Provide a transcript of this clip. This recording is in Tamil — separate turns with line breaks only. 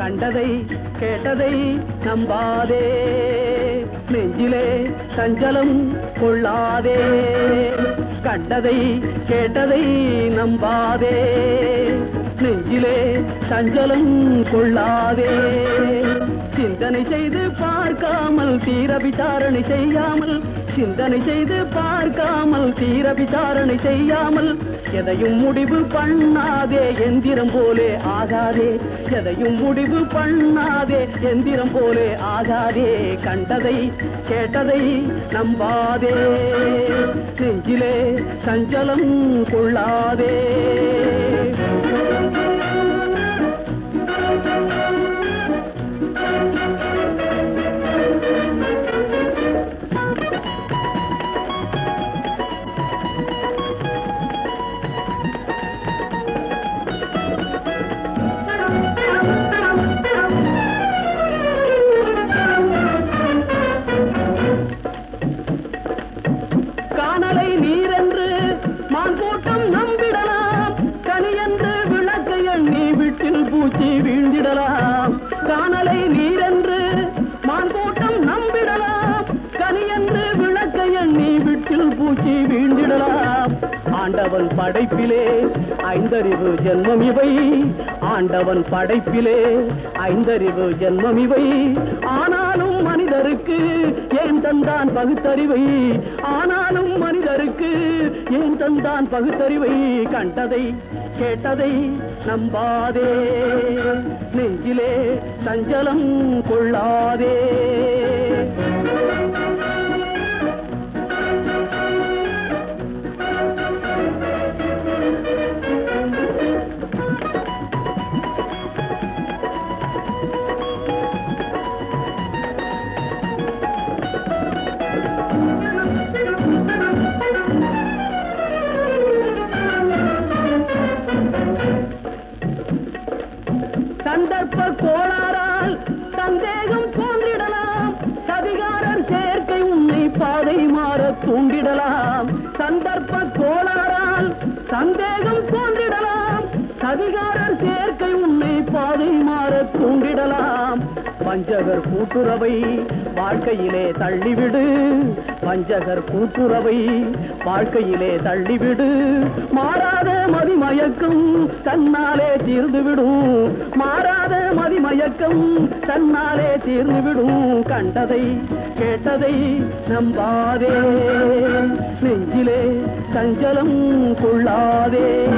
கண்டதை கேட்டதை நம்பாதே நெஞ்சிலே சஞ்சலம் கொள்ளாதே கண்டதை கேட்டதை நம்பாதே நெஞ்சிலே சஞ்சலம் கொள்ளாதே சிந்தனை செய்து பார்க்காமல் தீர விசாரணை செய்யாமல் சிந்தனை செய்து பார்க்காமல் தீர விசாரணை செய்யாமல் எதையும் முடிவு பண்ணாதே எந்திரம் போலே ஆகாதே எதையும் முடிவு பண்ணாதே எந்திரம் போலே ஆகாதே கண்டதை கேட்டதை நம்பாதே நெஞ்சிலே சஞ்சலம் கொள்ளாதே காணலை நீரென்று மான்கூட்டம் நம்பிடலாம் கனியென்று விளக்கை எண்ணி வீட்டில் பூச்சி வீழ்ந்திடலாம் காணலை நீரென்று மான்கூட்டம் நம்பிடலாம் கனியென்று விளக்கை எண்ணி வீட்டில் பூச்சி வீழ்ந்திடலாம் ஆண்டவன் படைப்பிலே ஐந்தறிவு ஜென்மம் இவை ஆண்டவன் படைப்பிலே ஐந்தறிவு ஜென்மம் இவை ஆனாலும் மனிதருக்கு ஏன் தந்தான் பகுத்தறிவை ஆனாலும் மனிதருக்கு ஏன் தந்தான் பகுத்தறிவை கண்டதை கேட்டதை நம்பாதே நெஞ்சிலே சஞ்சலம் கொள்ளாதே சந்தர்ப்ப கோளாறால் சந்தேகம் தோன்றிடலாம் சதிகாரர் சேர்க்கை உன்னை பாதை மாற தூண்டிடலாம் சந்தர்ப்ப கோளாறால் சந்தேகம் தோன்றிடலாம் சதிகாரர் சேர்க்கை உன்னை பாதை மாற தூண்டிடலாம் வஞ்சகர் கூட்டுறவை வாழ்க்கையிலே தள்ளிவிடு வஞ்சகர் கூட்டுறவை வாழ்க்கையிலே தள்ளிவிடு மாறாத மதிமயக்கம் தன்னாலே தீர்ந்துவிடும் மாறாத மதிமயக்கம் தன்னாலே தீர்ந்துவிடும் கண்டதை கேட்டதை நம்பாதே நெஞ்சிலே சஞ்சலம் கொள்ளாதே